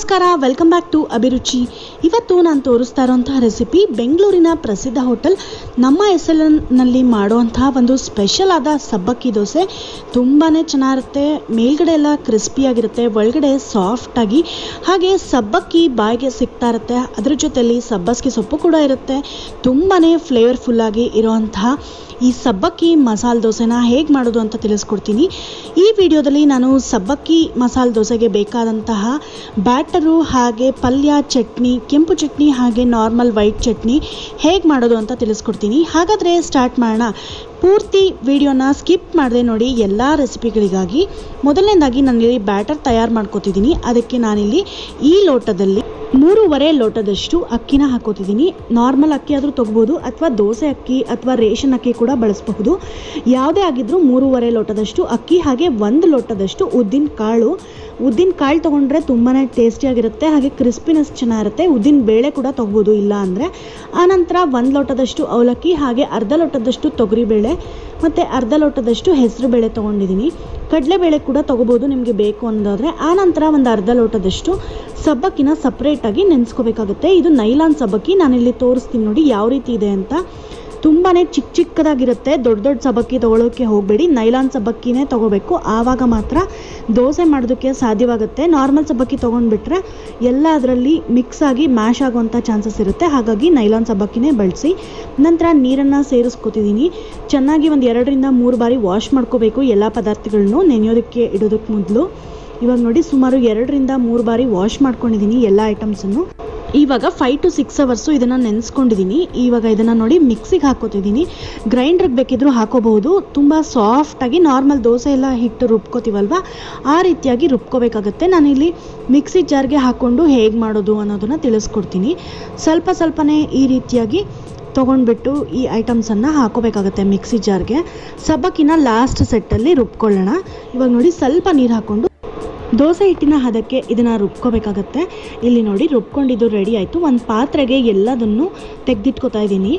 ನಮಸ್ಕಾರ welcome back to ಅಭಿರುಚಿ ಇವತ್ತು ನಾನು ತೋರಿಸ್ತಾ ಇರೋಂತಹ ರೆಸಿಪಿ ಬೆಂಗಳೂರಿನ ಪ್ರಸಿದ್ಧ ಹೋಟೆಲ್ ನಮ್ಮ ಎಸ್ ಎಲ್ ನಲ್ಲಿ ಮಾಡುವಂತಹ ಒಂದು ಸ್ಪೆಷಲ್ ಆದ ಸಬ್ಬಕ್ಕಿ ದೋಸೆ ತುಂಬಾ ಚೆನ್ನಾಗಿರುತ್ತೆ ಮೇಲ್ಗಡೆ ಎಲ್ಲ ಕ್ರಿಸ್ಪಿಯಾಗಿರುತ್ತೆ ಒಳಗಡೆ ಸಾಫ್ಟಾಗಿ ಹಾಗೆ ಸಬ್ಬಕ್ಕಿ ಬಾಯಿಗೆ ಸಿಗ್ತಾ ಇರುತ್ತೆ ಅದ್ರ ಜೊತೆಲಿ ಸಬ್ಬಸ್ಗೆ ಸೊಪ್ಪು ಕೂಡ ಇರುತ್ತೆ ತುಂಬಾ ಫ್ಲೇವರ್ಫುಲ್ಲಾಗಿ ಇರುವಂತಹ ಈ ಸಬ್ಬಕ್ಕಿ ಮಸಾಲೆ ದೋಸೆನ ಹೇಗೆ ಮಾಡೋದು ಅಂತ ತಿಳಿಸ್ಕೊಡ್ತೀನಿ ಈ ವಿಡಿಯೋದಲ್ಲಿ ನಾನು ಸಬ್ಬಕ್ಕಿ ಮಸಾಲೆ ದೋಸೆಗೆ ಬೇಕಾದಂತಹ ಬ್ಯಾಟರು ಹಾಗೆ ಪಲ್ಯ ಚಟ್ನಿ ಕೆಂಪು ಚಟ್ನಿ ಹಾಗೆ ನಾರ್ಮಲ್ ವೈಟ್ ಚಟ್ನಿ ಹೇಗೆ ಮಾಡೋದು ಅಂತ ತಿಳಿಸ್ಕೊಡ್ತೀನಿ ಹಾಗಾದರೆ ಸ್ಟಾರ್ಟ್ ಮಾಡೋಣ ಪೂರ್ತಿ ವಿಡಿಯೋನ ಸ್ಕಿಪ್ ಮಾಡದೆ ನೋಡಿ ಎಲ್ಲ ರೆಸಿಪಿಗಳಿಗಾಗಿ ಮೊದಲನೇದಾಗಿ ನಾನಿಲ್ಲಿ ಬ್ಯಾಟರ್ ತಯಾರು ಮಾಡ್ಕೋತಿದ್ದೀನಿ ಅದಕ್ಕೆ ನಾನಿಲ್ಲಿ ಈ ಲೋಟದಲ್ಲಿ ಮೂರುವರೆ ಲೋಟದಷ್ಟು ಅಕ್ಕಿನ ಹಾಕೋತಿದ್ದೀನಿ ನಾರ್ಮಲ್ ಅಕ್ಕಿ ಆದರೂ ತೊಗೋಬೋದು ಅಥವಾ ದೋಸೆ ಅಕ್ಕಿ ಅಥವಾ ರೇಷನ್ ಅಕ್ಕಿ ಕೂಡ ಬಳಸಬಹುದು ಯಾವುದೇ ಆಗಿದ್ರೂ ಮೂರುವರೆ ಲೋಟದಷ್ಟು ಅಕ್ಕಿ ಹಾಗೆ ಒಂದು ಲೋಟದಷ್ಟು ಉದ್ದಿನ ಕಾಳು ಉದ್ದಿನ ಕಾಳು ತೊಗೊಂಡ್ರೆ ತುಂಬಾ ಟೇಸ್ಟಿಯಾಗಿರುತ್ತೆ ಹಾಗೆ ಕ್ರಿಸ್ಪಿನೆಸ್ ಚೆನ್ನಾಗಿರುತ್ತೆ ಉದ್ದಿನ ಬೇಳೆ ಕೂಡ ತೊಗೋಬೋದು ಇಲ್ಲ ಅಂದರೆ ಆನಂತರ ಒಂದು ಲೋಟದಷ್ಟು ಅವಲಕ್ಕಿ ಹಾಗೆ ಅರ್ಧ ಲೋಟದಷ್ಟು ತೊಗರಿಬೇಳೆ ಮತ್ತು ಅರ್ಧ ಲೋಟದಷ್ಟು ಹೆಸರು ಬೇಳೆ ತೊಗೊಂಡಿದ್ದೀನಿ ಕಡಲೆಬೇಳೆ ಕೂಡ ತೊಗೋಬೋದು ನಿಮಗೆ ಬೇಕು ಅನ್ನೋದಾದರೆ ಆನಂತರ ಒಂದು ಅರ್ಧ ಲೋಟದಷ್ಟು ಸಬ್ಬಕ್ಕಿನ ಸಪ್ರೇಟಾಗಿ ನೆನೆಸ್ಕೋಬೇಕಾಗುತ್ತೆ ಇದು ನೈಲಾನ್ ಸಬ್ಬಕ್ಕಿ ನಾನಿಲ್ಲಿ ತೋರಿಸ್ತೀನಿ ನೋಡಿ ಯಾವ ರೀತಿ ಇದೆ ಅಂತ ತುಂಬಾ ಚಿಕ್ಕ ಚಿಕ್ಕದಾಗಿರುತ್ತೆ ದೊಡ್ಡ ದೊಡ್ಡ ಸಬ್ಬಕ್ಕಿ ತೊಗೊಳೋಕ್ಕೆ ಹೋಗಬೇಡಿ ನೈಲಾನ್ ಸಬ್ಬಕ್ಕಿನೇ ತೊಗೋಬೇಕು ಆವಾಗ ಮಾತ್ರ ದೋಸೆ ಮಾಡೋದಕ್ಕೆ ಸಾಧ್ಯವಾಗುತ್ತೆ ನಾರ್ಮಲ್ ಸಬ್ಬಕ್ಕಿ ತೊಗೊಂಡ್ಬಿಟ್ರೆ ಎಲ್ಲ ಅದರಲ್ಲಿ ಮಿಕ್ಸ್ ಆಗಿ ಮ್ಯಾಶ್ ಆಗುವಂಥ ಚಾನ್ಸಸ್ ಇರುತ್ತೆ ಹಾಗಾಗಿ ನೈಲಾನ್ ಸಬ್ಬಕ್ಕಿನೇ ಬಳಸಿ ನಂತರ ನೀರನ್ನು ಸೇರಿಸ್ಕೊತಿದ್ದೀನಿ ಚೆನ್ನಾಗಿ ಒಂದು ಎರಡರಿಂದ ಮೂರು ಬಾರಿ ವಾಶ್ ಮಾಡ್ಕೋಬೇಕು ಎಲ್ಲ ಪದಾರ್ಥಗಳನ್ನು ನೆನೆಯೋದಕ್ಕೆ ಇಡೋದಕ್ಕೆ ಮೊದಲು ಇವಾಗ ನೋಡಿ ಸುಮಾರು ಎರಡರಿಂದ ಮೂರು ಬಾರಿ ವಾಶ್ ಮಾಡ್ಕೊಂಡಿದ್ದೀನಿ ಎಲ್ಲ ಐಟಮ್ಸನ್ನು ಇವಾಗ ಫೈವ್ ಟು ಸಿಕ್ಸ್ ಅವರ್ಸು ಇದನ್ನು ನೆನೆಸ್ಕೊಂಡಿದ್ದೀನಿ ಇವಾಗ ಇದನ್ನು ನೋಡಿ ಮಿಕ್ಸಿಗೆ ಹಾಕೋತಿದ್ದೀನಿ ಗ್ರೈಂಡ್ರಿಗೆ ಬೇಕಿದ್ರೂ ಹಾಕೋಬಹುದು ತುಂಬ ಸಾಫ್ಟಾಗಿ ನಾರ್ಮಲ್ ದೋಸೆ ಎಲ್ಲ ಹಿಟ್ಟು ರುಬ್ಕೋತೀವಲ್ವ ಆ ರೀತಿಯಾಗಿ ರುಬ್ಕೋಬೇಕಾಗತ್ತೆ ನಾನಿಲ್ಲಿ ಮಿಕ್ಸಿ ಜಾರ್ಗೆ ಹಾಕ್ಕೊಂಡು ಹೇಗೆ ಮಾಡೋದು ಅನ್ನೋದನ್ನು ತಿಳಿಸ್ಕೊಡ್ತೀನಿ ಸ್ವಲ್ಪ ಸ್ವಲ್ಪನೇ ಈ ರೀತಿಯಾಗಿ ತೊಗೊಂಡ್ಬಿಟ್ಟು ಈ ಐಟಮ್ಸನ್ನು ಹಾಕೋಬೇಕಾಗತ್ತೆ ಮಿಕ್ಸಿ ಜಾರ್ಗೆ ಸಬ್ಬಕ್ಕಿನ ಲಾಸ್ಟ್ ಸೆಟ್ಟಲ್ಲಿ ರುಬ್ಕೊಳ್ಳೋಣ ಇವಾಗ ನೋಡಿ ಸ್ವಲ್ಪ ನೀರು ಹಾಕ್ಕೊಂಡು ದೋಸೆ ಹಿಟ್ಟಿನ ಹದಕ್ಕೆ ಇದನ್ನು ರುಬ್ಕೋಬೇಕಾಗತ್ತೆ ಇಲ್ಲಿ ನೋಡಿ ರುಬ್ಕೊಂಡಿದ್ದು ರೆಡಿ ಆಯಿತು ಒಂದು ಪಾತ್ರೆಗೆ ಎಲ್ಲದನ್ನು ತೆಗೆದಿಟ್ಕೋತಾ ಇದ್ದೀನಿ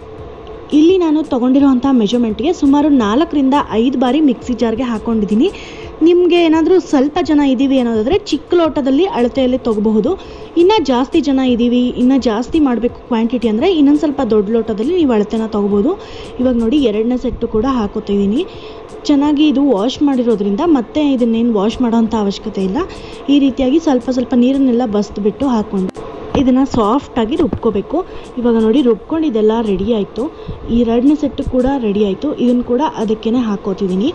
ಇಲ್ಲಿ ನಾನು ತೊಗೊಂಡಿರೋವಂಥ ಮೆಜರ್ಮೆಂಟ್ಗೆ ಸುಮಾರು ನಾಲ್ಕರಿಂದ ಐದು ಬಾರಿ ಮಿಕ್ಸಿ ಜಾರ್ಗೆ ಹಾಕ್ಕೊಂಡಿದ್ದೀನಿ ನಿಮಗೆ ಏನಾದರೂ ಸ್ವಲ್ಪ ಜನ ಇದ್ದೀವಿ ಅನ್ನೋದಾದರೆ ಚಿಕ್ಕ ಲೋಟದಲ್ಲಿ ಅಳತೆಯಲ್ಲಿ ತೊಗೋಬಹುದು ಇನ್ನು ಜಾಸ್ತಿ ಜನ ಇದ್ದೀವಿ ಇನ್ನು ಜಾಸ್ತಿ ಮಾಡಬೇಕು ಕ್ವಾಂಟಿಟಿ ಅಂದರೆ ಇನ್ನೊಂದು ಸ್ವಲ್ಪ ದೊಡ್ಡ ಲೋಟದಲ್ಲಿ ನೀವು ಅಳತೆನ ತೊಗೋಬೋದು ಇವಾಗ ನೋಡಿ ಎರಡನೇ ಸೆಟ್ಟು ಕೂಡ ಹಾಕೋತಿದ್ದೀನಿ ಚೆನ್ನಾಗಿ ಇದು ವಾಶ್ ಮಾಡಿರೋದ್ರಿಂದ ಮತ್ತೆ ಇದನ್ನೇನು ವಾಶ್ ಮಾಡೋವಂಥ ಅವಶ್ಯಕತೆ ಇಲ್ಲ ಈ ರೀತಿಯಾಗಿ ಸ್ವಲ್ಪ ಸ್ವಲ್ಪ ನೀರನ್ನೆಲ್ಲ ಬಸ್ದುಬಿಟ್ಟು ಹಾಕ್ಕೊಂಡು ಇದನ್ನು ಸಾಫ್ಟಾಗಿ ರುಬ್ಕೋಬೇಕು ಇವಾಗ ನೋಡಿ ರುಬ್ಕೊಂಡು ಇದೆಲ್ಲ ರೆಡಿ ಆಯಿತು ಈ ಎರಡನೇ ಸೆಟ್ಟು ಕೂಡ ರೆಡಿ ಆಯಿತು ಇದನ್ನು ಕೂಡ ಅದಕ್ಕೇ ಹಾಕೋತಿದ್ದೀನಿ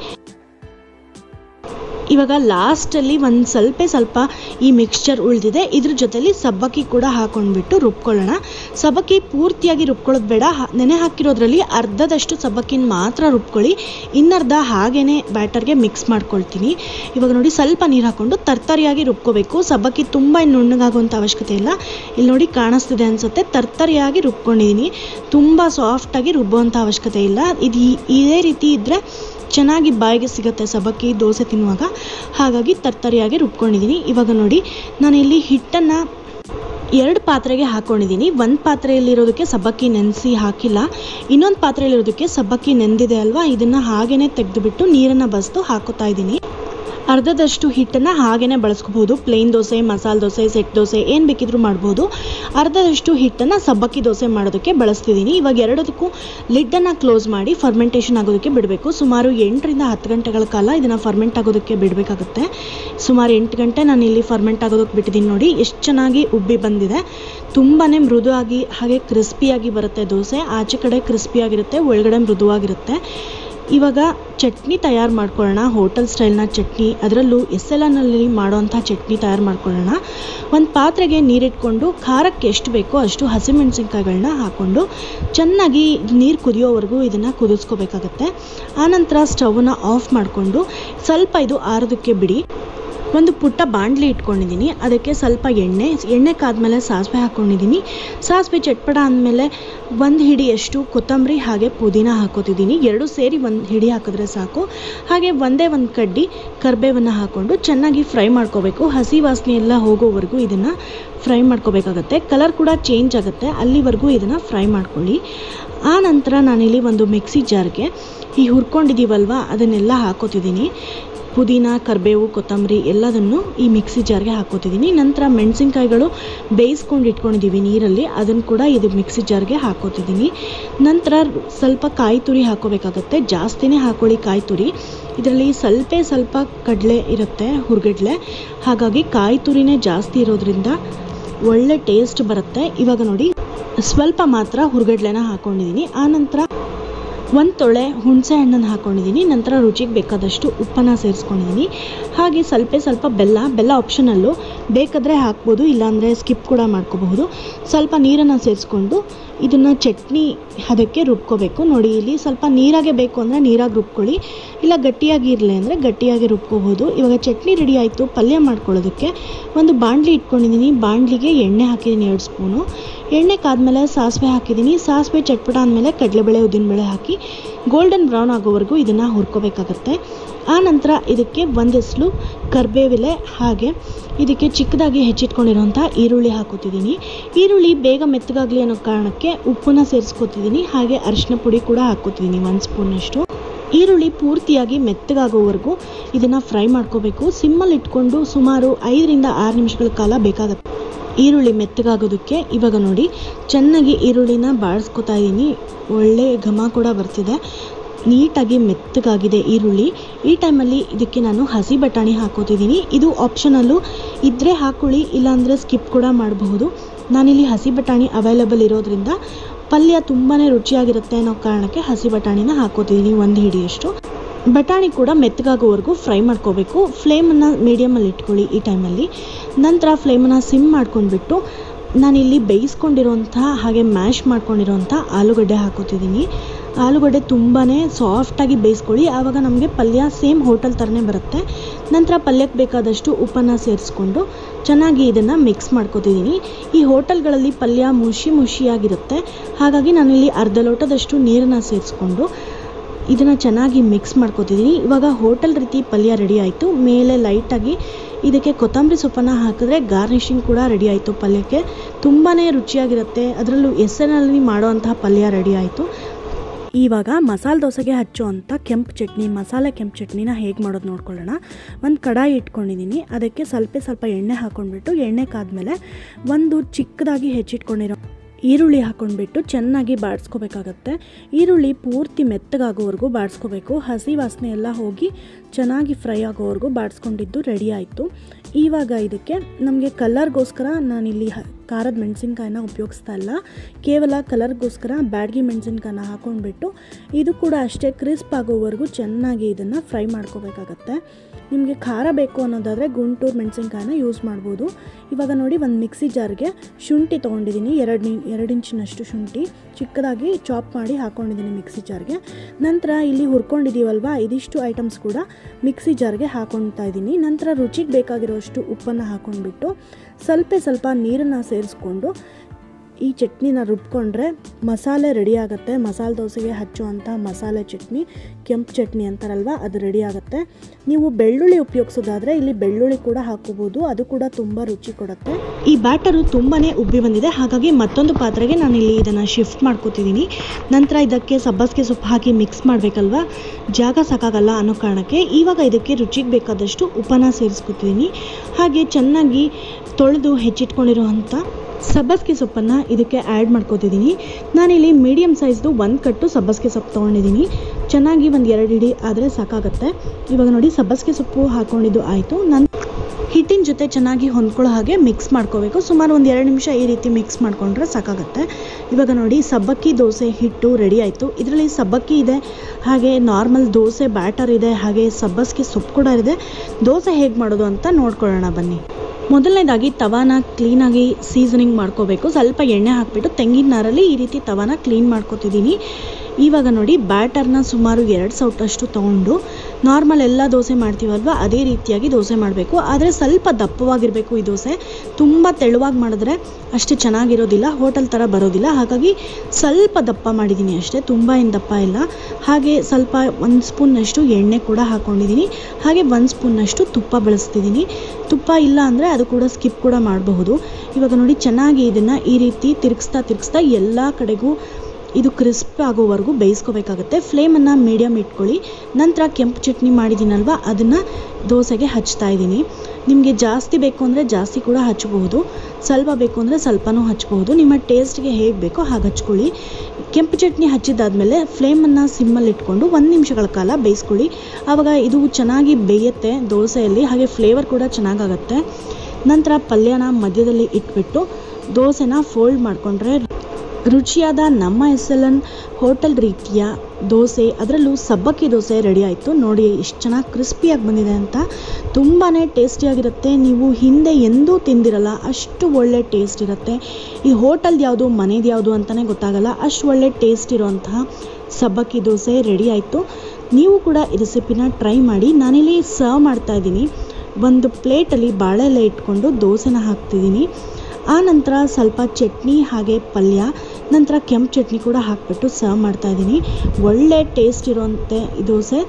ಇವಾಗ ಲಾಸ್ಟಲ್ಲಿ ಒಂದು ಸ್ವಲ್ಪ ಸ್ವಲ್ಪ ಈ ಮಿಕ್ಸ್ಚರ್ ಉಳಿದಿದೆ ಇದ್ರ ಜೊತೆಲಿ ಸಬ್ಬಕ್ಕಿ ಕೂಡ ಹಾಕೊಂಡ್ಬಿಟ್ಟು ರುಬ್ಕೊಳ್ಳೋಣ ಸಬ್ಬಕ್ಕಿ ಪೂರ್ತಿಯಾಗಿ ರುಬ್ಕೊಳ್ಳೋದು ಬೇಡ ನೆನೆ ಹಾಕಿರೋದ್ರಲ್ಲಿ ಅರ್ಧದಷ್ಟು ಸಬ್ಬಕ್ಕಿನ ಮಾತ್ರ ರುಬ್ಕೊಳ್ಳಿ ಇನ್ನರ್ಧ ಹಾಗೇನೆ ಬ್ಯಾಟರ್ಗೆ ಮಿಕ್ಸ್ ಮಾಡ್ಕೊಳ್ತೀನಿ ಇವಾಗ ನೋಡಿ ಸ್ವಲ್ಪ ನೀರು ಹಾಕ್ಕೊಂಡು ತರ್ತರಿಯಾಗಿ ರುಬ್ಕೋಬೇಕು ಸಬ್ಬಕ್ಕಿ ತುಂಬ ನುಣ್ಣಗಾಗುವಂಥ ಅವಶ್ಯಕತೆ ಇಲ್ಲ ಇಲ್ಲಿ ನೋಡಿ ಕಾಣಿಸ್ತಿದೆ ಅನಿಸುತ್ತೆ ತರ್ತರಿಯಾಗಿ ರುಬ್ಕೊಂಡಿದ್ದೀನಿ ತುಂಬ ಸಾಫ್ಟಾಗಿ ರುಬ್ಬುವಂಥ ಅವಶ್ಯಕತೆ ಇಲ್ಲ ಇದು ಇದೇ ರೀತಿ ಇದ್ದರೆ ಚೆನ್ನಾಗಿ ಬಾಯಿಗೆ ಸಿಗುತ್ತೆ ಸಬ್ಬಕ್ಕಿ ದೋಸೆ ತಿನ್ನುವಾಗ ಹಾಗಾಗಿ ತರ್ತರಿಯಾಗಿ ರುಬ್ಕೊಂಡಿದ್ದೀನಿ ಇವಾಗ ನೋಡಿ ನಾನಿಲ್ಲಿ ಹಿಟ್ಟನ್ನು ಎರಡು ಪಾತ್ರೆಗೆ ಹಾಕ್ಕೊಂಡಿದ್ದೀನಿ ಒಂದು ಪಾತ್ರೆಯಲ್ಲಿರೋದಕ್ಕೆ ಸಬ್ಬಕ್ಕಿ ನೆನೆಸಿ ಹಾಕಿಲ್ಲ ಇನ್ನೊಂದು ಪಾತ್ರೆಯಲ್ಲಿರೋದಕ್ಕೆ ಸಬ್ಬಕ್ಕಿ ನೆಂದಿದೆ ಅಲ್ವಾ ಇದನ್ನು ಹಾಗೇ ತೆಗೆದುಬಿಟ್ಟು ನೀರನ್ನು ಬಸ್ದು ಹಾಕೋತಾ ಇದ್ದೀನಿ ಅರ್ಧದಷ್ಟು ಹಿಟ್ಟನ್ನು ಹಾಗೇ ಬಳಸ್ಕೋಬೋದು ಪ್ಲೇನ್ ದೋಸೆ ಮಸಾಲೆ ದೋಸೆ ಸೆಟ್ ದೋಸೆ ಏನು ಬೇಕಿದ್ರೂ ಮಾಡ್ಬೋದು ಅರ್ಧದಷ್ಟು ಹಿಟ್ಟನ್ನು ಸಬ್ಬಕ್ಕಿ ದೋಸೆ ಮಾಡೋದಕ್ಕೆ ಬಳಸ್ತಿದ್ದೀನಿ ಇವಾಗ ಎರಡದಕ್ಕೂ ಲಿಡ್ಡನ್ನು ಕ್ಲೋಸ್ ಮಾಡಿ ಫರ್ಮೆಂಟೇಷನ್ ಆಗೋದಕ್ಕೆ ಬಿಡಬೇಕು ಸುಮಾರು ಎಂಟರಿಂದ ಹತ್ತು ಗಂಟೆಗಳ ಕಾಲ ಇದನ್ನು ಫರ್ಮೆಂಟ್ ಆಗೋದಕ್ಕೆ ಬಿಡಬೇಕಾಗುತ್ತೆ ಸುಮಾರು ಎಂಟು ಗಂಟೆ ನಾನು ಇಲ್ಲಿ ಫರ್ಮೆಂಟ್ ಆಗೋದಕ್ಕೆ ಬಿಟ್ಟಿದ್ದೀನಿ ನೋಡಿ ಎಷ್ಟು ಚೆನ್ನಾಗಿ ಉಬ್ಬಿ ಬಂದಿದೆ ತುಂಬಾ ಮೃದುವಾಗಿ ಹಾಗೆ ಕ್ರಿಸ್ಪಿಯಾಗಿ ಬರುತ್ತೆ ದೋಸೆ ಆಚೆ ಕಡೆ ಕ್ರಿಸ್ಪಿಯಾಗಿರುತ್ತೆ ಒಳಗಡೆ ಮೃದುವಾಗಿರುತ್ತೆ ಇವಾಗ ಚಟ್ನಿ ತಯಾರು ಮಾಡ್ಕೊಳ್ಳೋಣ ಹೋಟೆಲ್ ಸ್ಟೈಲ್ನ ಚಟ್ನಿ ಅದರಲ್ಲೂ ಎಸ್ ಎಲ್ ಎನ್ನಲ್ಲಿ ಮಾಡೋವಂಥ ಚಟ್ನಿ ತಯಾರು ಮಾಡ್ಕೊಳ್ಳೋಣ ಒಂದು ಪಾತ್ರೆಗೆ ನೀರಿಟ್ಕೊಂಡು ಖಾರಕ್ಕೆ ಎಷ್ಟು ಬೇಕೋ ಅಷ್ಟು ಹಸಿಮೆಣಸಿನ್ಕಾಯಿಗಳನ್ನ ಹಾಕ್ಕೊಂಡು ಚೆನ್ನಾಗಿ ನೀರು ಕುದಿಯೋವರೆಗೂ ಇದನ್ನು ಕುದಿಸ್ಕೋಬೇಕಾಗತ್ತೆ ಆನಂತರ ಸ್ಟವ್ನ ಆಫ್ ಮಾಡಿಕೊಂಡು ಸ್ವಲ್ಪ ಇದು ಆರೋದಕ್ಕೆ ಬಿಡಿ ಒಂದು ಪುಟ್ಟ ಬಾಣಲಿ ಇಟ್ಕೊಂಡಿದ್ದೀನಿ ಅದಕ್ಕೆ ಸ್ವಲ್ಪ ಎಣ್ಣೆ ಎಣ್ಣೆ ಕಾದ್ಮೇಲೆ ಸಾಸಿವೆ ಹಾಕ್ಕೊಂಡಿದ್ದೀನಿ ಸಾಸಿವೆ ಚಟ್ಪಟ ಅಂದಮೇಲೆ ಒಂದು ಹಿಡಿಯಷ್ಟು ಕೊತ್ತಂಬರಿ ಹಾಗೆ ಪುದೀನ ಹಾಕೋತಿದ್ದೀನಿ ಎರಡು ಸೇರಿ ಒಂದು ಹಿಡಿ ಹಾಕಿದ್ರೆ ಸಾಕು ಹಾಗೆ ಒಂದೇ ಒಂದು ಕಡ್ಡಿ ಕರ್ಬೇವನ್ನು ಹಾಕ್ಕೊಂಡು ಚೆನ್ನಾಗಿ ಫ್ರೈ ಮಾಡ್ಕೋಬೇಕು ಹಸಿ ವಾಸನೆ ಎಲ್ಲ ಹೋಗೋವರೆಗೂ ಇದನ್ನು ಫ್ರೈ ಮಾಡ್ಕೋಬೇಕಾಗತ್ತೆ ಕಲರ್ ಕೂಡ ಚೇಂಜ್ ಆಗುತ್ತೆ ಅಲ್ಲಿವರೆಗೂ ಇದನ್ನು ಫ್ರೈ ಮಾಡ್ಕೊಳ್ಳಿ ಆ ನಂತರ ನಾನಿಲ್ಲಿ ಒಂದು ಮಿಕ್ಸಿ ಜಾರ್ಗೆ ಈ ಹುರ್ಕೊಂಡಿದ್ದೀವಲ್ವ ಅದನ್ನೆಲ್ಲ ಹಾಕೋತಿದ್ದೀನಿ ಪುದೀನ ಕರಿಬೇವು ಕೊತ್ತಂಬರಿ ಎಲ್ಲದನ್ನು ಈ ಮಿಕ್ಸಿ ಜಾರ್ಗೆ ಹಾಕೋತಿದ್ದೀನಿ ನಂತರ ಮೆಣಸಿನ್ಕಾಯಿಗಳು ಬೇಯಿಸ್ಕೊಂಡು ಇಟ್ಕೊಂಡಿದ್ದೀವಿ ನೀರಲ್ಲಿ ಅದನ್ನು ಕೂಡ ಇದು ಮಿಕ್ಸಿ ಜಾರ್ಗೆ ಹಾಕೋತಿದ್ದೀನಿ ನಂತರ ಸ್ವಲ್ಪ ಕಾಯಿ ತುರಿ ಹಾಕೋಬೇಕಾಗತ್ತೆ ಜಾಸ್ತಿನೇ ಹಾಕೊಳ್ಳಿ ಕಾಯಿ ತುರಿ ಇದರಲ್ಲಿ ಸ್ವಲ್ಪ ಸ್ವಲ್ಪ ಕಡಲೆ ಇರುತ್ತೆ ಹುರ್ಗಡ್ಲೆ ಹಾಗಾಗಿ ಕಾಯಿ ತುರಿನೇ ಜಾಸ್ತಿ ಇರೋದ್ರಿಂದ ಒಳ್ಳೆ ಟೇಸ್ಟ್ ಬರುತ್ತೆ ಇವಾಗ ನೋಡಿ ಸ್ವಲ್ಪ ಮಾತ್ರ ಹುರ್ಗಡ್ಲೆನ ಹಾಕೊಂಡಿದ್ದೀನಿ ಆನಂತರ ಒಂದು ತೊಳೆ ಹುಣಸೆ ಹಣ್ಣನ್ನು ಹಾಕ್ಕೊಂಡಿದ್ದೀನಿ ನಂತರ ರುಚಿಗೆ ಬೇಕಾದಷ್ಟು ಉಪ್ಪನ್ನು ಸೇರಿಸ್ಕೊಂಡಿದ್ದೀನಿ ಹಾಗೆ ಸ್ವಲ್ಪ ಸ್ವಲ್ಪ ಬೆಲ್ಲ ಬೆಲ್ಲ ಆಪ್ಷನಲ್ಲು ಬೇಕಾದರೆ ಹಾಕ್ಬೋದು ಇಲ್ಲಾಂದರೆ ಸ್ಕಿಪ್ ಕೂಡ ಮಾಡ್ಕೋಬಹುದು ಸ್ವಲ್ಪ ನೀರನ್ನು ಸೇರಿಸ್ಕೊಂಡು ಇದನ್ನು ಚಟ್ನಿ ಅದಕ್ಕೆ ರುಬ್ಕೋಬೇಕು ನೋಡಿ ಇಲ್ಲಿ ಸ್ವಲ್ಪ ನೀರಾಗೆ ಬೇಕು ಅಂದರೆ ನೀರಾಗಿ ರುಬ್ಕೊಳ್ಳಿ ಇಲ್ಲ ಗಟ್ಟಿಯಾಗಿ ಇರಲಿ ಅಂದರೆ ಗಟ್ಟಿಯಾಗಿ ರುಬ್ಕೋಬೋದು ಇವಾಗ ಚಟ್ನಿ ರೆಡಿ ಆಯಿತು ಪಲ್ಯ ಮಾಡ್ಕೊಳ್ಳೋದಕ್ಕೆ ಒಂದು ಬಾಣಲಿ ಇಟ್ಕೊಂಡಿದ್ದೀನಿ ಬಾಣಲಿಗೆ ಎಣ್ಣೆ ಹಾಕಿದ್ದೀನಿ ಎರಡು ಸ್ಪೂನು ಎಣ್ಣೆ ಕಾದ್ಮೇಲೆ ಸಾಸಿವೆ ಹಾಕಿದ್ದೀನಿ ಸಾಸಿವೆ ಚಟ್ಪಟ ಆದಮೇಲೆ ಕಡಲೆಬೇಳೆ ಉದ್ದಿನಬೇಳೆ ಹಾಕಿ ಗೋಲ್ಡನ್ ಬ್ರೌನ್ ಆಗೋವರೆಗೂ ಇದನ್ನು ಹುರ್ಕೋಬೇಕಾಗತ್ತೆ ಆ ನಂತರ ಇದಕ್ಕೆ ಒಂದೆಸ್ಲು ಕರ್ಬೇವಿಲೆ ಹಾಗೆ ಇದಕ್ಕೆ ಚಿಕ್ಕದಾಗಿ ಹೆಚ್ಚಿಟ್ಕೊಂಡಿರೋಂಥ ಈರುಳ್ಳಿ ಹಾಕೋತಿದ್ದೀನಿ ಈರುಳ್ಳಿ ಬೇಗ ಮೆತ್ತಗಾಗಲಿ ಅನ್ನೋ ಕಾರಣಕ್ಕೆ ಉಪ್ಪನ್ನ ಸೇರಿಸ್ಕೊತಿದ್ದೀನಿ ಹಾಗೆ ಅರಿಶಿನ ಪುಡಿ ಕೂಡ ಹಾಕೋತಿದ್ದೀನಿ ಒಂದು ಸ್ಪೂನಷ್ಟು ಈರುಳ್ಳಿ ಪೂರ್ತಿಯಾಗಿ ಮೆತ್ತಗಾಗೋವರೆಗೂ ಇದನ್ನು ಫ್ರೈ ಮಾಡ್ಕೋಬೇಕು ಸಿಮ್ಮಲ್ಲಿ ಇಟ್ಕೊಂಡು ಸುಮಾರು ಐದರಿಂದ ಆರು ನಿಮಿಷಗಳ ಕಾಲ ಬೇಕಾಗುತ್ತೆ ಈರುಳ್ಳಿ ಮೆತ್ತಗಾಗೋದಕ್ಕೆ ಇವಾಗ ನೋಡಿ ಚೆನ್ನಾಗಿ ಈರುಳ್ಳಿನ ಬಾಡಿಸ್ಕೊತಾ ಇದ್ದೀನಿ ಒಳ್ಳೆ ಘಮ ಕೂಡ ಬರ್ತಿದೆ ನೀಟಾಗಿ ಮೆತ್ತಗಾಗಿದೆ ಈರುಳ್ಳಿ ಈ ಟೈಮಲ್ಲಿ ಇದಕ್ಕೆ ನಾನು ಹಸಿ ಬಟಾಣಿ ಹಾಕೋತಿದ್ದೀನಿ ಇದು ಆಪ್ಷನಲ್ಲು ಇದ್ದರೆ ಹಾಕ್ಕೊಳ್ಳಿ ಇಲ್ಲಾಂದರೆ ಸ್ಕಿಪ್ ಕೂಡ ಮಾಡಬಹುದು ನಾನಿಲ್ಲಿ ಹಸಿ ಬಟಾಣಿ ಅವೈಲೇಬಲ್ ಇರೋದ್ರಿಂದ ಪಲ್ಯ ತುಂಬಾ ರುಚಿಯಾಗಿರುತ್ತೆ ಅನ್ನೋ ಕಾರಣಕ್ಕೆ ಹಸಿ ಬಟಾಣಿನ ಹಾಕೋತಿದ್ದೀನಿ ಒಂದು ಹಿಡಿಯಷ್ಟು ಬಟಾಣಿ ಕೂಡ ಮೆತ್ತಗಾಗೋವರೆಗೂ ಫ್ರೈ ಮಾಡ್ಕೋಬೇಕು ಫ್ಲೇಮನ್ನು ಮೀಡಿಯಮಲ್ಲಿ ಇಟ್ಕೊಳ್ಳಿ ಈ ಟೈಮಲ್ಲಿ ನಂತರ ಫ್ಲೇಮನ್ನು ಸಿಮ್ ಮಾಡ್ಕೊಂಡ್ಬಿಟ್ಟು ನಾನಿಲ್ಲಿ ಬೇಯಿಸ್ಕೊಂಡಿರೋಂಥ ಹಾಗೆ ಮ್ಯಾಶ್ ಮಾಡ್ಕೊಂಡಿರೋಂಥ ಆಲೂಗಡ್ಡೆ ಹಾಕೋತಿದ್ದೀನಿ ಆಲೂಗಡ್ಡೆ ತುಂಬಾ ಸಾಫ್ಟಾಗಿ ಬೇಯಿಸ್ಕೊಳ್ಳಿ ಆವಾಗ ನಮಗೆ ಪಲ್ಯ ಸೇಮ್ ಹೋಟೆಲ್ ಥರನೇ ಬರುತ್ತೆ ನಂತರ ಪಲ್ಯಕ್ಕೆ ಬೇಕಾದಷ್ಟು ಉಪ್ಪನ್ನು ಸೇರಿಸ್ಕೊಂಡು ಚೆನ್ನಾಗಿ ಇದನ್ನು ಮಿಕ್ಸ್ ಮಾಡ್ಕೋತಿದ್ದೀನಿ ಈ ಹೋಟೆಲ್ಗಳಲ್ಲಿ ಪಲ್ಯ ಮುಷಿ ಮುಷಿಯಾಗಿರುತ್ತೆ ಹಾಗಾಗಿ ನಾನಿಲ್ಲಿ ಅರ್ಧ ಲೋಟದಷ್ಟು ನೀರನ್ನು ಸೇರಿಸ್ಕೊಂಡು ಇದನ್ನು ಚೆನ್ನಾಗಿ ಮಿಕ್ಸ್ ಮಾಡ್ಕೋತಿದ್ದೀನಿ ಇವಾಗ ಹೋಟೆಲ್ ರೀತಿ ಪಲ್ಯ ರೆಡಿ ಆಯಿತು ಮೇಲೆ ಲೈಟಾಗಿ ಇದಕ್ಕೆ ಕೊತ್ತಂಬರಿ ಸೊಪ್ಪನ್ನು ಹಾಕಿದ್ರೆ ಗಾರ್ನಿಷಿಂಗ್ ಕೂಡ ರೆಡಿ ಆಯಿತು ಪಲ್ಯಕ್ಕೆ ತುಂಬಾ ರುಚಿಯಾಗಿರುತ್ತೆ ಅದರಲ್ಲೂ ಎಸೆನಲ್ಲಿ ಮಾಡೋವಂತಹ ಪಲ್ಯ ರೆಡಿ ಆಯಿತು ಇವಾಗ ಮಸಾಲೆ ದೋಸೆಗೆ ಹಚ್ಚುವಂಥ ಕೆಂಪು ಚಟ್ನಿ ಮಸಾಲೆ ಕೆಂಪು ಚಟ್ನಿನ ಹೇಗೆ ಮಾಡೋದು ನೋಡ್ಕೊಳ್ಳೋಣ ಒಂದು ಕಡಾಯಿ ಇಟ್ಕೊಂಡಿದ್ದೀನಿ ಅದಕ್ಕೆ ಸ್ವಲ್ಪ ಸ್ವಲ್ಪ ಎಣ್ಣೆ ಹಾಕ್ಕೊಂಡ್ಬಿಟ್ಟು ಎಣ್ಣೆ ಕಾದ್ಮೇಲೆ ಒಂದು ಚಿಕ್ಕದಾಗಿ ಹೆಚ್ಚಿಟ್ಕೊಂಡಿರೋ ಈರುಳ್ಳಿ ಹಾಕ್ಕೊಂಡ್ಬಿಟ್ಟು ಚೆನ್ನಾಗಿ ಬಾಡಿಸ್ಕೋಬೇಕಾಗತ್ತೆ ಈರುಳ್ಳಿ ಪೂರ್ತಿ ಮೆತ್ತಗಾಗೋವರೆಗೂ ಬಾಡಿಸ್ಕೋಬೇಕು ಹಸಿ ವಾಸನೆ ಎಲ್ಲ ಹೋಗಿ ಚೆನ್ನಾಗಿ ಫ್ರೈ ಆಗೋವರೆಗೂ ಬಾಡಿಸ್ಕೊಂಡಿದ್ದು ರೆಡಿ ಆಯಿತು ಇವಾಗ ಇದಕ್ಕೆ ನಮಗೆ ಕಲರ್ಗೋಸ್ಕರ ನಾನಿಲ್ಲಿ ಹ ಖಾರದ ಮೆಣಸಿನ್ಕಾಯಿನ ಉಪಯೋಗಿಸ್ತಾ ಇಲ್ಲ ಕೇವಲ ಕಲರ್ಗೋಸ್ಕರ ಬ್ಯಾಡಗಿ ಮೆಣಸಿನ್ಕಾಯಿನ ಹಾಕ್ಕೊಂಡ್ಬಿಟ್ಟು ಇದು ಕೂಡ ಅಷ್ಟೇ ಕ್ರಿಸ್ಪ್ ಆಗೋವರೆಗೂ ಚೆನ್ನಾಗಿ ಇದನ್ನು ಫ್ರೈ ಮಾಡ್ಕೋಬೇಕಾಗತ್ತೆ ನಿಮಗೆ ಖಾರ ಬೇಕು ಅನ್ನೋದಾದರೆ ಗುಂಟೂರು ಮೆಣಸಿನ್ಕಾಯಿನ ಯೂಸ್ ಮಾಡ್ಬೋದು ಇವಾಗ ನೋಡಿ ಒಂದು ಮಿಕ್ಸಿ ಜಾರ್ಗೆ ಶುಂಠಿ ತೊಗೊಂಡಿದ್ದೀನಿ ಎರಡು ನಿ ಎರಡು ಇಂಚಿನಷ್ಟು ಶುಂಠಿ ಚಿಕ್ಕದಾಗಿ ಚಾಪ್ ಮಾಡಿ ಹಾಕ್ಕೊಂಡಿದ್ದೀನಿ ಮಿಕ್ಸಿ ಜಾರ್ಗೆ ನಂತರ ಇಲ್ಲಿ ಹುರ್ಕೊಂಡಿದ್ದೀವಲ್ವಾ ಇದಿಷ್ಟು ಐಟಮ್ಸ್ ಕೂಡ ಮಿಕ್ಸಿ ಜಾರ್ಗೆ ಹಾಕೊಳ್ತಾ ಇದ್ದೀನಿ ನಂತರ ರುಚಿಗೆ ಬೇಕಾಗಿರೋಷ್ಟು ಉಪ್ಪನ್ನು ಹಾಕ್ಕೊಂಡ್ಬಿಟ್ಟು ಸ್ವಲ್ಪ ಸ್ವಲ್ಪ ನೀರನ್ನು ಸೇರಿಸ್ಕೊಂಡು ಈ ಚಟ್ನಿನ ರುಬ್ಕೊಂಡ್ರೆ ಮಸಾಲೆ ರೆಡಿ ಆಗುತ್ತೆ ಮಸಾಲೆ ದೋಸೆಗೆ ಹಚ್ಚುವಂಥ ಮಸಾಲೆ ಚಟ್ನಿ ಕೆಂಪು ಚಟ್ನಿ ಅಂತಾರಲ್ವ ಅದು ರೆಡಿ ಆಗುತ್ತೆ ನೀವು ಬೆಳ್ಳುಳ್ಳಿ ಉಪಯೋಗಿಸೋದಾದರೆ ಇಲ್ಲಿ ಬೆಳ್ಳುಳ್ಳಿ ಕೂಡ ಹಾಕೋಬೋದು ಅದು ಕೂಡ ತುಂಬ ರುಚಿ ಕೊಡುತ್ತೆ ಈ ಬ್ಯಾಟರು ತುಂಬಾ ಉಬ್ಬಿ ಬಂದಿದೆ ಹಾಗಾಗಿ ಮತ್ತೊಂದು ಪಾತ್ರೆಗೆ ನಾನಿಲ್ಲಿ ಇದನ್ನು ಶಿಫ್ಟ್ ಮಾಡ್ಕೋತಿದ್ದೀನಿ ನಂತರ ಇದಕ್ಕೆ ಸಬ್ಬಸಿಗೆ ಸೊಪ್ಪು ಹಾಕಿ ಮಿಕ್ಸ್ ಮಾಡಬೇಕಲ್ವ ಜಾಗ ಸಾಕಾಗಲ್ಲ ಅನ್ನೋ ಕಾರಣಕ್ಕೆ ಇವಾಗ ಇದಕ್ಕೆ ರುಚಿಗೆ ಬೇಕಾದಷ್ಟು ಉಪ್ಪನ್ನು ಸೇರಿಸ್ಕೊತಿದ್ದೀನಿ ಹಾಗೆ ಚೆನ್ನಾಗಿ ತೊಳೆದು ಹೆಚ್ಚಿಟ್ಕೊಂಡಿರುವಂಥ ಸಬ್ಬಸಿಗೆ ಸೊಪ್ಪನ್ನು ಇದಕ್ಕೆ ಆ್ಯಡ್ ಮಾಡ್ಕೋತಿದ್ದೀನಿ ನಾನಿಲ್ಲಿ ಮೀಡಿಯಮ್ ಸೈಜ್ದು ಒಂದು ಕಟ್ಟು ಸಬ್ಬಸಿಗೆ ಸೊಪ್ಪು ತೊಗೊಂಡಿದ್ದೀನಿ ಚೆನ್ನಾಗಿ ಒಂದು ಎರಡು ಇಡಿ ಆದರೆ ಸಾಕಾಗುತ್ತೆ ಇವಾಗ ನೋಡಿ ಸಬ್ಬಸಿಗೆ ಸೊಪ್ಪು ಹಾಕ್ಕೊಂಡಿದ್ದು ಆಯಿತು ನನ್ನ ಹಿಟ್ಟಿನ ಜೊತೆ ಚೆನ್ನಾಗಿ ಹೊಂದ್ಕೊಳ್ಳೋ ಹಾಗೆ ಮಿಕ್ಸ್ ಮಾಡ್ಕೋಬೇಕು ಸುಮಾರು ಒಂದು ಎರಡು ನಿಮಿಷ ಈ ರೀತಿ ಮಿಕ್ಸ್ ಮಾಡಿಕೊಂಡ್ರೆ ಸಾಕಾಗುತ್ತೆ ಇವಾಗ ನೋಡಿ ಸಬ್ಬಕ್ಕಿ ದೋಸೆ ಹಿಟ್ಟು ರೆಡಿ ಆಯಿತು ಇದರಲ್ಲಿ ಸಬ್ಬಕ್ಕಿ ಇದೆ ಹಾಗೆ ನಾರ್ಮಲ್ ದೋಸೆ ಬ್ಯಾಟರ್ ಇದೆ ಹಾಗೆ ಸಬ್ಬಸಿಗೆ ಸೊಪ್ಪು ಕೂಡ ಇದೆ ದೋಸೆ ಹೇಗೆ ಮಾಡೋದು ಅಂತ ನೋಡ್ಕೊಳ್ಳೋಣ ಬನ್ನಿ ಮೊದಲನೇದಾಗಿ ತವಾನ ಕ್ಲೀನಾಗಿ ಸೀಸನಿಂಗ್ ಮಾಡ್ಕೋಬೇಕು ಸ್ವಲ್ಪ ಎಣ್ಣೆ ಹಾಕಿಬಿಟ್ಟು ತೆಂಗಿನ ನಾರಲ್ಲಿ ಈ ರೀತಿ ತವಾನ ಕ್ಲೀನ್ ಮಾಡ್ಕೋತಿದ್ದೀನಿ ಇವಾಗ ನೋಡಿ ಬ್ಯಾಟರ್ನ ಸುಮಾರು ಎರಡು ಸೌಟಷ್ಟು ತೊಗೊಂಡು ನಾರ್ಮಲ್ ಎಲ್ಲ ದೋಸೆ ಮಾಡ್ತೀವಲ್ವ ಅದೇ ರೀತಿಯಾಗಿ ದೋಸೆ ಮಾಡಬೇಕು ಆದರೆ ಸ್ವಲ್ಪ ದಪ್ಪವಾಗಿರಬೇಕು ಈ ದೋಸೆ ತುಂಬ ತೆಳುವಾಗಿ ಮಾಡಿದ್ರೆ ಅಷ್ಟು ಚೆನ್ನಾಗಿರೋದಿಲ್ಲ ಹೋಟೆಲ್ ಥರ ಬರೋದಿಲ್ಲ ಹಾಗಾಗಿ ಸ್ವಲ್ಪ ದಪ್ಪ ಮಾಡಿದ್ದೀನಿ ಅಷ್ಟೇ ತುಂಬ ಏನು ದಪ್ಪ ಇಲ್ಲ ಹಾಗೆ ಸ್ವಲ್ಪ ಒಂದು ಸ್ಪೂನ್ನಷ್ಟು ಎಣ್ಣೆ ಕೂಡ ಹಾಕ್ಕೊಂಡಿದ್ದೀನಿ ಹಾಗೆ ಒಂದು ಸ್ಪೂನ್ನಷ್ಟು ತುಪ್ಪ ಬಳಸ್ತಿದ್ದೀನಿ ತುಪ್ಪ ಇಲ್ಲ ಅಂದರೆ ಅದು ಕೂಡ ಸ್ಕಿಪ್ ಕೂಡ ಮಾಡಬಹುದು ಇವಾಗ ನೋಡಿ ಚೆನ್ನಾಗಿ ಇದನ್ನು ಈ ರೀತಿ ತಿರುಗಿಸ್ತಾ ತಿರುಗಿಸ್ತಾ ಎಲ್ಲ ಕಡೆಗೂ ಇದು ಕ್ರಿಸ್ಪ್ ಆಗೋವರೆಗೂ ಬೇಯಿಸ್ಕೋಬೇಕಾಗತ್ತೆ ಫ್ಲೇಮನ್ನು ಮೀಡಿಯಮ್ ಇಟ್ಕೊಳ್ಳಿ ನಂತರ ಕೆಂಪು ಚಟ್ನಿ ಮಾಡಿದ್ದೀನಲ್ವ ಅದನ್ನು ದೋಸೆಗೆ ಹಚ್ತಾ ಇದ್ದೀನಿ ನಿಮಗೆ ಜಾಸ್ತಿ ಬೇಕು ಅಂದರೆ ಜಾಸ್ತಿ ಕೂಡ ಹಚ್ಚಬಹುದು ಸ್ವಲ್ಪ ಬೇಕು ಅಂದರೆ ಸ್ವಲ್ಪನೂ ಹಚ್ಬಹುದು ನಿಮ್ಮ ಟೇಸ್ಟ್ಗೆ ಹೇಗೆ ಬೇಕೋ ಹಾಗೆ ಹಚ್ಕೊಳ್ಳಿ ಕೆಂಪು ಚಟ್ನಿ ಹಚ್ಚಿದ್ದಾದಮೇಲೆ ಫ್ಲೇಮನ್ನು ಸಿಮ್ಮಲ್ಲಿ ಇಟ್ಕೊಂಡು ಒಂದು ನಿಮಿಷಗಳ ಕಾಲ ಬೇಯಿಸ್ಕೊಳ್ಳಿ ಆವಾಗ ಇದು ಚೆನ್ನಾಗಿ ಬೇಯುತ್ತೆ ದೋಸೆಯಲ್ಲಿ ಹಾಗೆ ಫ್ಲೇವರ್ ಕೂಡ ಚೆನ್ನಾಗಾಗತ್ತೆ ನಂತರ ಪಲ್ಯನ ಮಧ್ಯದಲ್ಲಿ ಇಟ್ಬಿಟ್ಟು ದೋಸೆನ ಫೋಲ್ಡ್ ಮಾಡಿಕೊಂಡ್ರೆ ರುಚಿಯಾದ ನಮ್ಮ ಎಸ್ ಎಲ್ ಎನ್ ಹೋಟೆಲ್ ರೀತಿಯ ದೋಸೆ ಅದರಲ್ಲೂ ಸಬ್ಬಕ್ಕಿ ದೋಸೆ ರೆಡಿ ಆಯಿತು ನೋಡಿ ಎಷ್ಟು ಚೆನ್ನಾಗಿ ಕ್ರಿಸ್ಪಿಯಾಗಿ ಬಂದಿದೆ ಅಂತ ತುಂಬಾ ಟೇಸ್ಟಿಯಾಗಿರುತ್ತೆ ನೀವು ಹಿಂದೆ ಎಂದೂ ತಿಂದಿರಲ್ಲ ಅಷ್ಟು ಒಳ್ಳೆ ಟೇಸ್ಟ್ ಇರುತ್ತೆ ಈ ಹೋಟೆಲ್ದು ಯಾವುದು ಮನೇದು ಯಾವುದು ಅಂತಲೇ ಗೊತ್ತಾಗಲ್ಲ ಅಷ್ಟು ಒಳ್ಳೆ ಟೇಸ್ಟ್ ಇರೋಂತಹ ಸಬ್ಬಕ್ಕಿ ದೋಸೆ ರೆಡಿ ಆಯಿತು ನೀವು ಕೂಡ ಈ ರೆಸಿಪಿನ ಟ್ರೈ ಮಾಡಿ ನಾನಿಲ್ಲಿ ಸರ್ವ್ ಮಾಡ್ತಾ ಇದ್ದೀನಿ ಒಂದು ಪ್ಲೇಟಲ್ಲಿ ಬಾಳೆ ಎಲೆ ಇಟ್ಕೊಂಡು ದೋಸೆನ ಹಾಕ್ತಿದ್ದೀನಿ ಆ ನಂತರ ಸ್ವಲ್ಪ ಚಟ್ನಿ ಹಾಗೆ ಪಲ್ಯ ನಂತರ ಕೆಂಪು ಚಟ್ನಿ ಕೂಡ ಹಾಕಿಬಿಟ್ಟು ಸರ್ವ್ ಮಾಡ್ತಾ ಇದ್ದೀನಿ ಒಳ್ಳೆ ಟೇಸ್ಟ್ ಇರೋಂತೆ ಈ ದೋಸೆ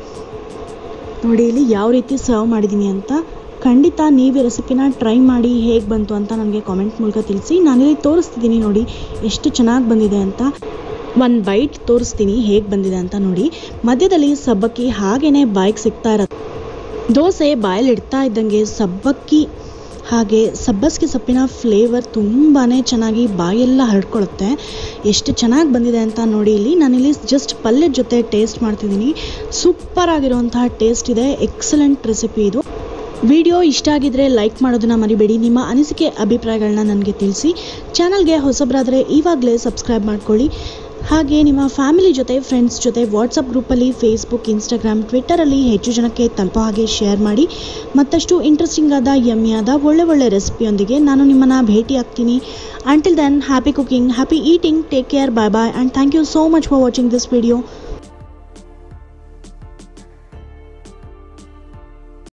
ನೋಡಿ ಇಲ್ಲಿ ಯಾವ ರೀತಿ ಸರ್ವ್ ಮಾಡಿದ್ದೀನಿ ಅಂತ ಖಂಡಿತ ನೀವು ಈ ರೆಸಿಪಿನ ಟ್ರೈ ಮಾಡಿ ಹೇಗೆ ಬಂತು ಅಂತ ನನಗೆ ಕಾಮೆಂಟ್ ಮೂಲಕ ತಿಳಿಸಿ ನಾನಿಲ್ಲಿ ತೋರಿಸ್ತಿದ್ದೀನಿ ನೋಡಿ ಎಷ್ಟು ಚೆನ್ನಾಗಿ ಬಂದಿದೆ ಅಂತ ಒಂದು ಬೈಟ್ ತೋರಿಸ್ತೀನಿ ಹೇಗೆ ಬಂದಿದೆ ಅಂತ ನೋಡಿ ಮಧ್ಯದಲ್ಲಿ ಸಬ್ಬಕ್ಕಿ ಹಾಗೇ ಬಾಯಿಗೆ ಸಿಗ್ತಾ ಇರತ್ತೆ ದೋಸೆ ಬಾಯಲ್ಲಿ ಇಡ್ತಾ ಇದ್ದಂಗೆ ಸಬ್ಬಕ್ಕಿ ಹಾಗೆ ಸಬ್ಬಸಿಗೆ ಸೊಪ್ಪಿನ ಫ್ಲೇವರ್ ತುಂಬಾ ಚೆನ್ನಾಗಿ ಬಾಯೆಲ್ಲ ಹರಡ್ಕೊಳ್ಳುತ್ತೆ ಎಷ್ಟು ಚೆನ್ನಾಗಿ ಬಂದಿದೆ ಅಂತ ನೋಡಿ ಇಲ್ಲಿ ನಾನಿಲ್ಲಿ ಜಸ್ಟ್ ಪಲ್ಯದ ಜೊತೆ ಟೇಸ್ಟ್ ಮಾಡ್ತಿದ್ದೀನಿ ಸೂಪರ್ ಆಗಿರುವಂತಹ ಟೇಸ್ಟ್ ಇದೆ ಎಕ್ಸಲೆಂಟ್ ರೆಸಿಪಿ ಇದು ವಿಡಿಯೋ ಇಷ್ಟ ಆಗಿದ್ರೆ ಲೈಕ್ ಮಾಡೋದನ್ನ ಮರಿಬೇಡಿ ನಿಮ್ಮ ಅನಿಸಿಕೆ ಅಭಿಪ್ರಾಯಗಳನ್ನ ನನಗೆ ತಿಳಿಸಿ ಚಾನಲ್ಗೆ ಹೊಸಬರಾದರೆ ಇವಾಗಲೇ ಸಬ್ಸ್ಕ್ರೈಬ್ ಮಾಡ್ಕೊಳ್ಳಿ ಹಾಗೆ ನಿಮ್ಮ ಫ್ಯಾಮಿಲಿ ಜೊತೆ ಫ್ರೆಂಡ್ಸ್ ಜೊತೆ ವಾಟ್ಸಪ್ ಗ್ರೂಪಲ್ಲಿ ಫೇಸ್ಬುಕ್ ಇನ್ಸ್ಟಾಗ್ರಾಮ್ ಟ್ವಿಟ್ಟರಲ್ಲಿ ಹೆಚ್ಚು ಜನಕ್ಕೆ ತಲುಪೋ ಹಾಗೆ ಶೇರ್ ಮಾಡಿ ಮತ್ತಷ್ಟು ಇಂಟ್ರೆಸ್ಟಿಂಗ್ ಆದ ಯಮ್ಮಿಯಾದ ಒಳ್ಳೆ ಒಳ್ಳೆ ರೆಸಿಪಿಯೊಂದಿಗೆ ನಾನು ನಿಮ್ಮನ್ನು ಭೇಟಿ ಆಗ್ತೀನಿ until then happy cooking happy eating take care bye bye and thank you so much for watching this video